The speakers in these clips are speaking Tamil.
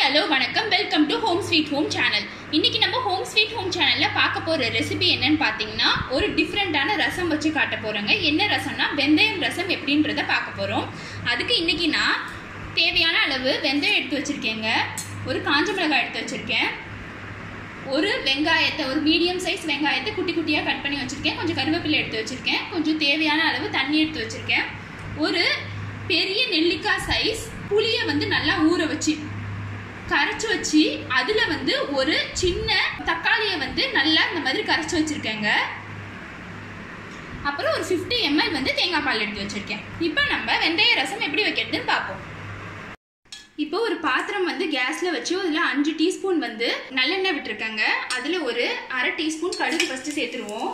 ஹலோ வணக்கம் welcome to home sweet home channel இன்னைக்கு நம்ம ஹோம் ஸ்வீட் ஹோம் சேனல்ல பார்க்க போற ரெசிபி என்னன்னு பார்த்தீங்கன்னா ஒரு டிஃப்ரெண்டான ரசம் வச்சு காட்ட போறோங்க என்ன ரசம்னா வெந்தயம் ரசம் எப்படின்றத பார்க்க போறோம் அதுக்கு இன்னைக்கு நான் தேவையான அளவு வெந்தயம் எடுத்து வச்சிருக்கேங்க ஒரு காஞ்ச மிளகாய் எடுத்து வச்சிருக்கேன் ஒரு வெங்காயத்தை ஒரு மீடியம் சைஸ் வெங்காயத்தை குட்டி குட்டியாக கட் பண்ணி வச்சுருக்கேன் கொஞ்சம் கருவேப்பிலை எடுத்து வச்சுருக்கேன் கொஞ்சம் தேவையான அளவு தண்ணி எடுத்து வச்சுருக்கேன் ஒரு பெரிய நெல்லிக்காய் சைஸ் புளியை வந்து நல்லா ஊற வச்சு கரைச்சி வச்சு அதில் வந்து ஒரு சின்ன தக்காளியை வந்து நல்லா இந்த மாதிரி கரைச்சி வச்சுருக்கேங்க அப்புறம் ஒரு ஃபிஃப்டி எம்எல் வந்து தேங்காய் பால் எடுத்து வச்சுருக்கேன் இப்போ நம்ம வெந்தய ரசம் எப்படி வைக்கிறதுன்னு பார்ப்போம் இப்போ ஒரு பாத்திரம் வந்து கேஸ்ல வச்சு அதில் அஞ்சு டீஸ்பூன் வந்து நல்லெண்ணெய் விட்டுருக்கேங்க அதில் ஒரு அரை டீஸ்பூன் கடுகு ஃபஸ்ட்டு சேர்த்துருவோம்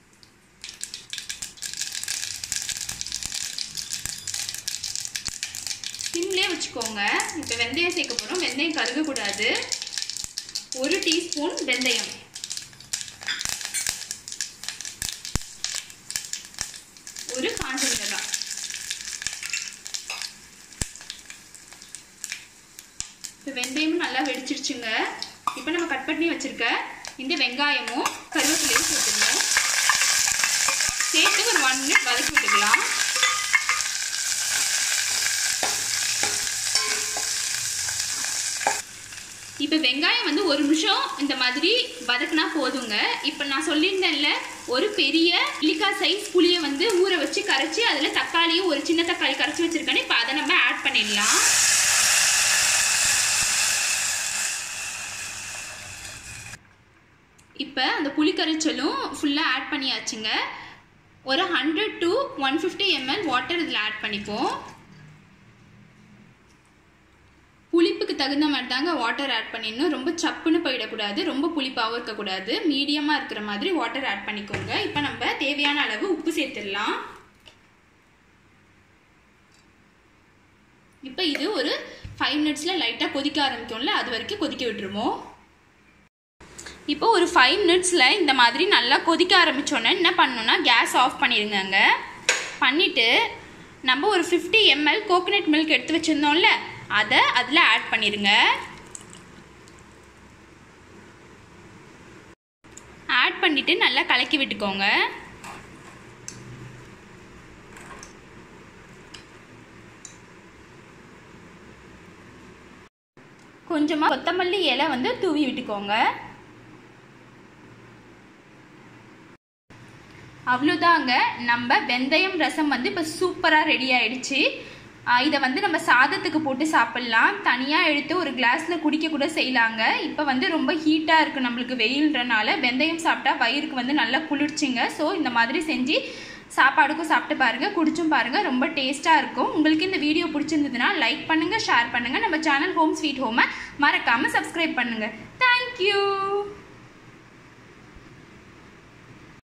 சிம்லே வச்சுக்கோங்க இப்போ வெந்தயம் சேர்க்க போகிறோம் வெந்தயம் கருகக்கூடாது ஒரு டீஸ்பூன் வெந்தயம் ஒரு காஞ்ச மிளகாய் இப்போ வெந்தயமும் நல்லா வெடிச்சிருச்சுங்க இப்போ நம்ம கட் பண்ணி வச்சிருக்க இந்த வெங்காயமும் கருவேப்பிலையும் சேர்த்துக்கணும் சேர்த்து ஒரு ஒன் மினிட் வதக்கி விட்டுக்கலாம் இப்போ வெங்காயம் வந்து ஒரு நிமிஷம் இந்த மாதிரி வதக்குனா போதுங்க இப்போ நான் சொல்லியிருந்தேன்ல ஒரு பெரிய இலிக்காய் சைஸ் புளியை வந்து ஊற வச்சு கரைச்சி அதில் தக்காளியும் ஒரு சின்ன தக்காளி கரைச்சி வச்சிருக்கேன்னு இப்போ அதை நம்ம ஆட் பண்ணிடலாம் இப்போ அந்த புளி கரைச்சலும் ஃபுல்லாக ஆட் பண்ணியாச்சுங்க ஒரு hundred to one fifty ML water இதில் ஆட் பண்ணிப்போம் புளிப்புக்கு தகுந்த மாதிரி தாங்க வாட்டர் ஆட் பண்ணிடணும் ரொம்ப சப்புன்னு போயிடக்கூடாது ரொம்ப புளிப்பாகவும் இருக்கக்கூடாது மீடியமாக இருக்கிற மாதிரி வாட்டர் ஆட் பண்ணிக்கோங்க இப்போ நம்ம தேவையான அளவு உப்பு சேர்த்துடலாம் இப்போ இது ஒரு ஃபைவ் மினிட்ஸில் லைட்டாக கொதிக்க ஆரம்பிக்கும்ல அது வரைக்கும் கொதிக்க விட்டுருவோம் இப்போ ஒரு ஃபைவ் மினிட்ஸில் இந்த மாதிரி நல்லா கொதிக்க ஆரம்பித்தோன்னே என்ன பண்ணணும்னா கேஸ் ஆஃப் பண்ணிடுங்க பண்ணிவிட்டு நம்ம ஒரு ஃபிஃப்டி எம்எல் கோகோனட் மில்க் எடுத்து வச்சுருந்தோம்ல அதை அதில் ஆட் பண்ணிடுங்க ஆட் பண்ணிவிட்டு நல்லா கலக்கி விட்டுக்கோங்க கொஞ்சமாக கொத்தமல்லி இலை வந்து தூவி விட்டுக்கோங்க அவ்வளோதாங்க நம்ம வெந்தயம் ரசம் வந்து இப்போ சூப்பராக ரெடி ஆயிடுச்சு இதை வந்து நம்ம சாதத்துக்கு போட்டு சாப்பிட்லாம் தனியாக எடுத்து ஒரு கிளாஸில் குடிக்க கூட செய்யலாங்க இப்போ வந்து ரொம்ப ஹீட்டாக இருக்குது நம்மளுக்கு வெயில்ன்றனால வெந்தயம் சாப்பிட்டா வயிறுக்கு வந்து நல்லா குளிர்ச்சிங்க ஸோ இந்த மாதிரி செஞ்சு சாப்பாடுக்கும் சாப்பிட்டு பாருங்கள் குடிச்சும் பாருங்கள் ரொம்ப டேஸ்ட்டாக இருக்கும் உங்களுக்கு இந்த வீடியோ பிடிச்சிருந்ததுன்னா லைக் பண்ணுங்கள் ஷேர் பண்ணுங்கள் நம்ம சேனல் ஹோம் ஸ்வீட் ஹோமை மறக்காமல் சப்ஸ்கிரைப் பண்ணுங்கள் தேங்க்யூ